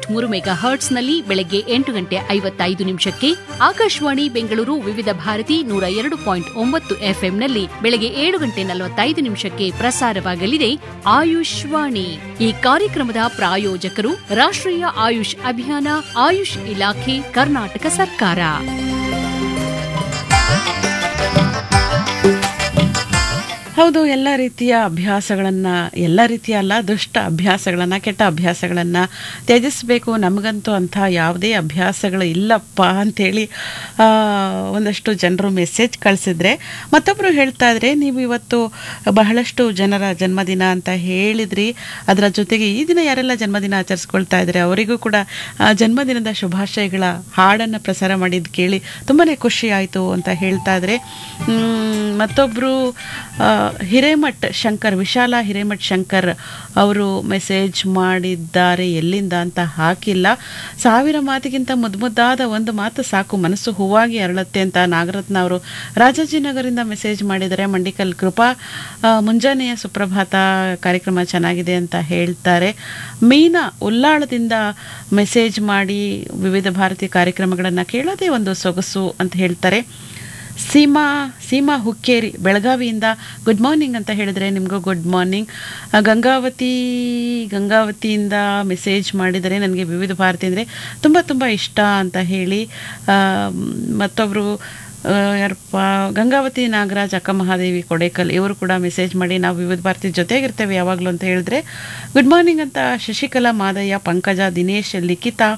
point ಮೂರು mega ಹರ್ಟ್ಸ್ನಲ್ಲಿ ಬೆಳಗ್ಗೆ ಎಂಟು ಗಂಟೆ ಐವತ್ತೈದು ನಿಮಿಷಕ್ಕೆ ಆಕಾಶವಾಣಿ ಬೆಂಗಳೂರು ವಿವಿಧ ಭಾರತಿ ನೂರ ಎರಡು ಪಾಯಿಂಟ್ ಒಂಬತ್ತು ಎಫ್ಎಂನಲ್ಲಿ ಬೆಳಗ್ಗೆ ಏಳು ಗಂಟೆ ನಲವತ್ತೈದು ನಿಮಿಷಕ್ಕೆ ಪ್ರಸಾರವಾಗಲಿದೆ ಆಯುಷ್ ವಾಣಿ ಈ ಕಾರ್ಯಕ್ರಮದ ಪ್ರಾಯೋಜಕರು ರಾಷ್ಟ್ರೀಯ ಆಯುಷ್ ಅಭಿಯಾನ ಆಯುಷ್ ಇಲಾಖೆ ಕರ್ನಾಟಕ ಸರ್ಕಾರ ಹೌದು ಎಲ್ಲ ರೀತಿಯ ಅಭ್ಯಾಸಗಳನ್ನು ಎಲ್ಲ ರೀತಿಯ ಅಲ್ಲ ದುಷ್ಟ ಅಭ್ಯಾಸಗಳನ್ನು ಕೆಟ್ಟ ಅಭ್ಯಾಸಗಳನ್ನು ತ್ಯಜಿಸಬೇಕು ನಮಗಂತೂ ಅಂಥ ಯಾವುದೇ ಅಭ್ಯಾಸಗಳು ಇಲ್ಲಪ್ಪ ಅಂಥೇಳಿ ಆ, ಒಂದಷ್ಟು ಜನರು ಮೆಸೇಜ್ ಕಳಿಸಿದ್ರೆ ಮತ್ತೊಬ್ಬರು ಹೇಳ್ತಾ ಇದ್ರೆ ನೀವು ಇವತ್ತು ಬಹಳಷ್ಟು ಜನರ ಜನ್ಮದಿನ ಅಂತ ಹೇಳಿದ್ರಿ ಅದರ ಜೊತೆಗೆ ಈ ದಿನ ಯಾರೆಲ್ಲ ಜನ್ಮದಿನ ಆಚರಿಸ್ಕೊಳ್ತಾ ಇದ್ದಾರೆ ಅವರಿಗೂ ಕೂಡ ಆ, ಜನ್ಮದಿನದ ಶುಭಾಶಯಗಳ ಹಾಡನ್ನು ಪ್ರಸಾರ ಮಾಡಿದ್ದು ಕೇಳಿ ತುಂಬಾ ಖುಷಿ ಆಯಿತು ಅಂತ ಹೇಳ್ತಾ ಇದ್ರೆ ಮ್, ಮತ್ತೊಬ್ಬರು ಹಿರೇಮಠ್ ಶಂಕರ್ ವಿಶಾಲ ಹಿರೇಮಠ್ ಶಂಕರ್ ಅವರು ಮೆಸೇಜ್ ಮಾಡಿದ್ದಾರೆ ಎಲ್ಲಿಂದ ಅಂತ ಹಾಕಿಲ್ಲ ಸಾವಿರ ಮಾತಿಗಿಂತ ಮುದ್ದು ಮುದ್ದಾದ ಒಂದು ಮಾತು ಸಾಕು ಮನಸ್ಸು ಹೂವಾಗಿ ಅರಳುತ್ತೆ ಅಂತ ನಾಗರತ್ನ ಅವರು ರಾಜಾಜಿನಗರಿಂದ ಮೆಸೇಜ್ ಮಾಡಿದ್ದಾರೆ ಮಂಡಿಕಲ್ ಕೃಪಾ ಆ, ಮುಂಜಾನೆಯ ಸುಪ್ರಭಾತ ಕಾರ್ಯಕ್ರಮ ಚೆನ್ನಾಗಿದೆ ಅಂತ ಹೇಳ್ತಾರೆ ಮೀನಾ ಉಲ್ಲಾಳದಿಂದ ಮೆಸೇಜ್ ಮಾಡಿ ವಿವಿಧ ಭಾರತೀಯ ಕಾರ್ಯಕ್ರಮಗಳನ್ನು ಕೇಳೋದೇ ಒಂದು ಸೊಗಸು ಅಂತ ಹೇಳ್ತಾರೆ ಸೀಮಾ ಸೀಮಾ ಹುಕ್ಕೇರಿ ಬೆಳಗಾವಿಯಿಂದ ಗುಡ್ ಮಾರ್ನಿಂಗ್ ಅಂತ ಹೇಳಿದ್ರೆ ನಿಮಗೂ ಗುಡ್ ಮಾರ್ನಿಂಗ್ ಆ, ಗಂಗಾವತಿ ಗಂಗಾವತಿಯಿಂದ ಮೆಸೇಜ್ ಮಾಡಿದರೆ ನನಗೆ ವಿವಿಧ ಭಾರತಿ ಅಂದರೆ ತುಂಬ ತುಂಬ ಇಷ್ಟ ಅಂತ ಹೇಳಿ ಆ, ಮತ್ತೊಬ್ಬರು ಯಾರಪ್ಪ ಗಂಗಾವತಿ ನಾಗರಾಜ್ ಅಕ್ಕ ಮಹಾದೇವಿ ಕೊಡೇಕಲ್ ಇವರು ಕೂಡ ಮೆಸೇಜ್ ಮಾಡಿ ನಾವು ವಿವಿಧ ಭಾರತಿ ಜೊತೆಗಿರ್ತೇವೆ ಯಾವಾಗಲೂ ಅಂತ ಹೇಳಿದ್ರೆ ಗುಡ್ ಮಾರ್ನಿಂಗ್ ಅಂತ ಶಶಿಕಲಾ ಮಾದಯ್ಯ ಪಂಕಜ ದಿನೇಶ್ ಲಿಖಿತಾ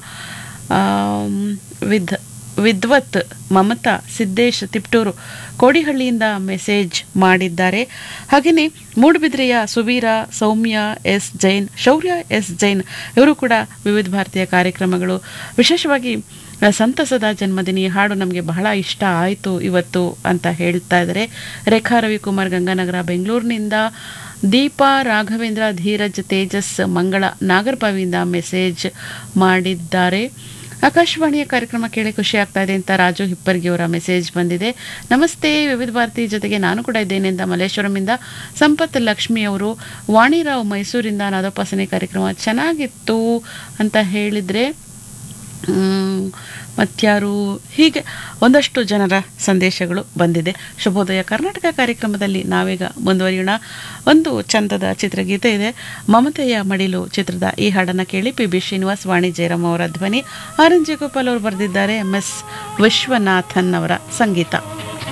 ಆಮ್, ವಿದ್ ವಿದ್ವತ್ ಮಮತಾ ಸಿದ್ದೇಶ್ ತಿಪ್ಟೂರು ಕೋಡಿಹಳ್ಳಿಯಿಂದ ಮೆಸೇಜ್ ಮಾಡಿದ್ದಾರೆ ಹಾಗೆಯೇ ಮೂಡುಬಿದ್ರೆಯ ಸುವೀರ ಸೌಮ್ಯ ಎಸ್ ಜೈನ್ ಶೌರ್ಯ ಎಸ್ ಜೈನ್ ಇವರು ಕೂಡ ವಿವಿಧ ಭಾರತೀಯ ಕಾರ್ಯಕ್ರಮಗಳು ವಿಶೇಷವಾಗಿ ಆ, ಸಂತಸದ ಜನ್ಮದಿನ ಈ ಹಾಡು ನಮಗೆ ಬಹಳ ಇಷ್ಟ ಆಯಿತು ಇವತ್ತು ಅಂತ ಹೇಳ್ತಾ ಇದ್ದಾರೆ ರೇಖಾ ರವಿಕುಮಾರ್ ಗಂಗಾನಗರ ಬೆಂಗಳೂರಿನಿಂದ ದೀಪಾ ರಾಘವೇಂದ್ರ ಧೀರಜ್ ತೇಜಸ್ ಮಂಗಳ ನಾಗರಬಾವಿಯಿಂದ ಮೆಸೇಜ್ ಮಾಡಿದ್ದಾರೆ ಆಕಾಶವಾಣಿಯ ಕಾರ್ಯಕ್ರಮ ಕೇಳಿ ಖುಷಿ ಆಗ್ತಾ ಇದೆ ಅಂತ ರಾಜು ಹಿಪ್ಪರ್ಗಿ ಅವರ ಮೆಸೇಜ್ ಬಂದಿದೆ ನಮಸ್ತೆ ವಿವಿಧ ಭಾರತಿ ಜೊತೆಗೆ ನಾನು ಕೂಡ ಇದ್ದೇನೆ ಅಂತ ಮಲ್ಲೇಶ್ವರಮಿಂದ ಸಂಪತ್ ಲಕ್ಷ್ಮಿ ಅವರು ವಾಣಿರಾವ್ ಮೈಸೂರಿಂದ ನಾದೋಪಾಸನೆ ಕಾರ್ಯಕ್ರಮ ಚೆನ್ನಾಗಿತ್ತು ಅಂತ ಹೇಳಿದರೆ ಮ್, ಮತ್ಯಾರು ಹೀಗೆ ಒಂದಷ್ಟು ಜನರ ಸಂದೇಶಗಳು ಬಂದಿದೆ ಶುಭೋದಯ ಕರ್ನಾಟಕ ಕಾರ್ಯಕ್ರಮದಲ್ಲಿ ನಾವೀಗ ಮುಂದುವರಿಯೋಣ ಒಂದು ಚಂದದ ಚಿತ್ರಗೀತೆ ಇದೆ ಮಮತೆಯ ಮಡಿಲು ಚಿತ್ರದ ಈ ಹಾಡನ್ನು ಕೇಳಿ ಪಿ ಬಿ ಶ್ರೀನಿವಾಸ್ ವಾಣಿ ಜಯರಾಮ್ ಅವರ ಧ್ವನಿ ಆರ್ ಎನ್ ಜಯಗೋಪಾಲ್ ಅವರು ಬರೆದಿದ್ದಾರೆ ಎಂ ಎಸ್ ವಿಶ್ವನಾಥನ್ ಅವರ ಸಂಗೀತ